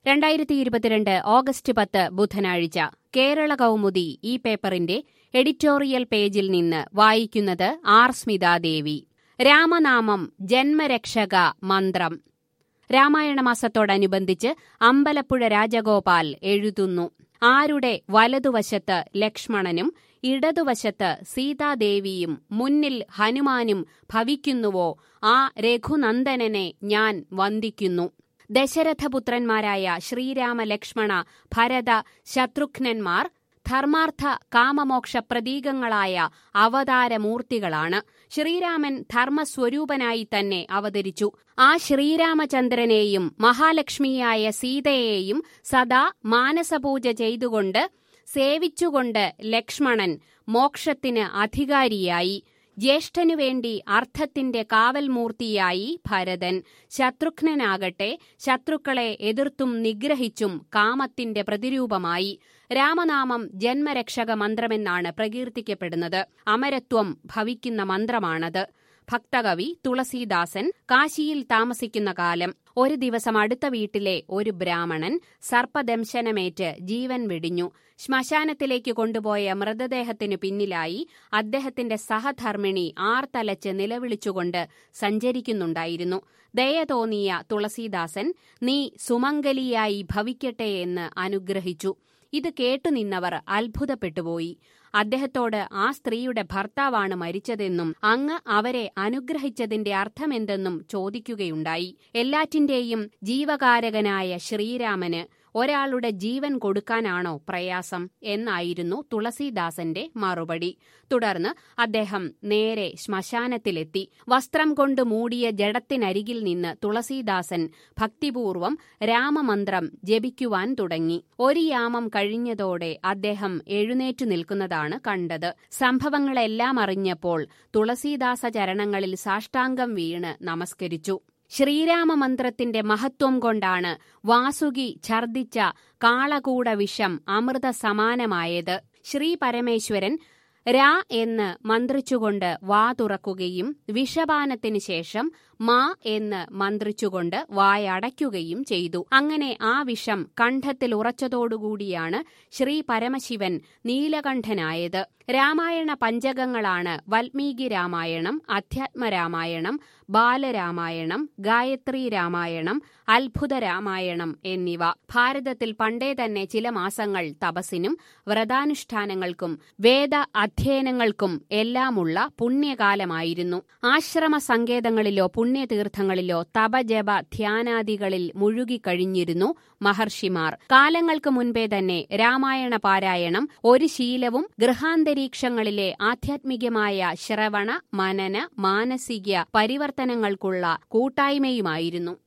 രണ്ടായിരത്തി ഇരുപത്തിരണ്ട് ഓഗസ്റ്റ് പത്ത് ബുധനാഴ്ച കേരള കൗമുദി ഈ പേപ്പറിന്റെ എഡിറ്റോറിയൽ പേജിൽ നിന്ന് വായിക്കുന്നത് ആർ സ്മിതാദേവി രാമനാമം ജന്മരക്ഷക മന്ത്രം രാമായണ മാസത്തോടനുബന്ധിച്ച് അമ്പലപ്പുഴ രാജഗോപാൽ എഴുതുന്നു ആരുടെ വലതുവശത്ത് ലക്ഷ്മണനും ഇടതുവശത്ത് സീതാദേവിയും മുന്നിൽ ഹനുമാനും ഭവിക്കുന്നുവോ ആ രഘുനന്ദനനെ ഞാൻ വന്ദിക്കുന്നു ദശരഥപുത്രന്മാരായ ശ്രീരാമ ലക്ഷ്മണ ഭരത ശത്രുഘ്നന്മാർ ധർമാർത്ഥ കാമമോക്ഷ പ്രതീകങ്ങളായ അവതാരമൂർത്തികളാണ് ശ്രീരാമൻ ധർമ്മസ്വരൂപനായി തന്നെ അവതരിച്ചു ആ ശ്രീരാമചന്ദ്രനെയും മഹാലക്ഷ്മിയായ സീതയെയും സദാ മാനസപൂജ ചെയ്തുകൊണ്ട് സേവിച്ചുകൊണ്ട് ലക്ഷ്മണൻ മോക്ഷത്തിന് അധികാരിയായി ജ്യേഷ്ഠനു വേണ്ടി അർത്ഥത്തിന്റെ കാവൽമൂർത്തിയായി ഭരതൻ ശത്രുഘ്നനാകട്ടെ ശത്രുക്കളെ എതിർത്തും നിഗ്രഹിച്ചും കാമത്തിന്റെ പ്രതിരൂപമായി രാമനാമം ജന്മരക്ഷക മന്ത്രമെന്നാണ് പ്രകീർത്തിക്കപ്പെടുന്നത് അമരത്വം ഭവിക്കുന്ന മന്ത്രമാണത് ഭക്തകവി തുളസീദാസൻ കാശിയിൽ താമസിക്കുന്ന കാലം ഒരു ദിവസം അടുത്ത വീട്ടിലെ ഒരു ബ്രാഹ്മണൻ സർപ്പദംശനമേറ്റ് ജീവൻ വെടിഞ്ഞു ശ്മശാനത്തിലേക്ക് കൊണ്ടുപോയ മൃതദേഹത്തിനു പിന്നിലായി അദ്ദേഹത്തിന്റെ സഹധർമ്മിണി ആർത്തലച്ച് നിലവിളിച്ചുകൊണ്ട് സഞ്ചരിക്കുന്നുണ്ടായിരുന്നു ദയ തോന്നിയ തുളസീദാസൻ നീ സുമംഗലിയായി ഭവിക്കട്ടെ എന്ന് അനുഗ്രഹിച്ചു ഇത് കേട്ടുനിന്നവർ അത്ഭുതപ്പെട്ടുപോയി അദ്ദേഹത്തോട് ആ സ്ത്രീയുടെ ഭർത്താവാണ് മരിച്ചതെന്നും അങ്ങ് അവരെ അനുഗ്രഹിച്ചതിന്റെ അർത്ഥമെന്തെന്നും ചോദിക്കുകയുണ്ടായി എല്ലാറ്റിന്റെയും ജീവകാരകനായ ശ്രീരാമന് ഒരാളുടെ ജീവൻ കൊടുക്കാനാണോ പ്രയാസം എന്നായിരുന്നു തുളസീദാസന്റെ മറുപടി തുടർന്ന് അദ്ദേഹം നേരെ ശ്മശാനത്തിലെത്തി വസ്ത്രം കൊണ്ട് മൂടിയ ജഡത്തിനരികിൽ നിന്ന് തുളസീദാസൻ ഭക്തിപൂർവം രാമമന്ത്രം ജപിക്കുവാൻ തുടങ്ങി ഒരു യാമം കഴിഞ്ഞതോടെ അദ്ദേഹം എഴുന്നേറ്റു നിൽക്കുന്നതാണ് കണ്ടത് സംഭവങ്ങളെല്ലാം അറിഞ്ഞപ്പോൾ തുളസീദാസ ചരണങ്ങളിൽ സാഷ്ടാംഗം വീണ് നമസ്കരിച്ചു ശ്രീരാമമന്ത്രത്തിന്റെ മഹത്വം കൊണ്ടാണ് വാസുകി ഛർദിച്ച കാളകൂട വിഷം അമൃത സമാനമായത് ശ്രീ പരമേശ്വരൻ രാ എന്ന് മന്ത്രിച്ചുകൊണ്ട് വാ തുറക്കുകയും വിഷപാനത്തിനു ശേഷം മാ എന്ന് മന്ത്രിച്ചുകൊണ്ട് വായടയ്ക്കുകയും ചെയ്തു അങ്ങനെ ആ വിഷം കണ്ഠത്തിൽ ഉറച്ചതോടുകൂടിയാണ് ശ്രീ പരമശിവൻ നീലകണ്ഠനായത് രാമായണ പഞ്ചകങ്ങളാണ് വാൽമീകി രാമായണം അധ്യാത്മരാമായണം ബാലരാമായണം ഗായത്രി രാമായണം അത്ഭുത രാമായണം എന്നിവ ഭാരതത്തിൽ പണ്ടേ തന്നെ ചില മാസങ്ങൾ തപസ്സിനും വ്രതാനുഷ്ഠാനങ്ങൾക്കും വേദ അധ്യയനങ്ങൾക്കും എല്ലാമുള്ള പുണ്യകാലമായിരുന്നു ആശ്രമ സങ്കേതങ്ങളിലോ പുണ്യതീർത്ഥങ്ങളിലോ തപജപ ധ്യാനാദികളിൽ മുഴുകിക്കഴിഞ്ഞിരുന്നു മഹർഷിമാർ കാലങ്ങൾക്ക് മുൻപേ തന്നെ രാമായണ പാരായണം ഒരു ശീലവും ഗൃഹാന്തരീക്ഷങ്ങളിലെ ആധ്യാത്മികമായ ശ്രവണ മനന മാനസിക പരിവർത്തനങ്ങൾക്കുള്ള കൂട്ടായ്മയുമായിരുന്നു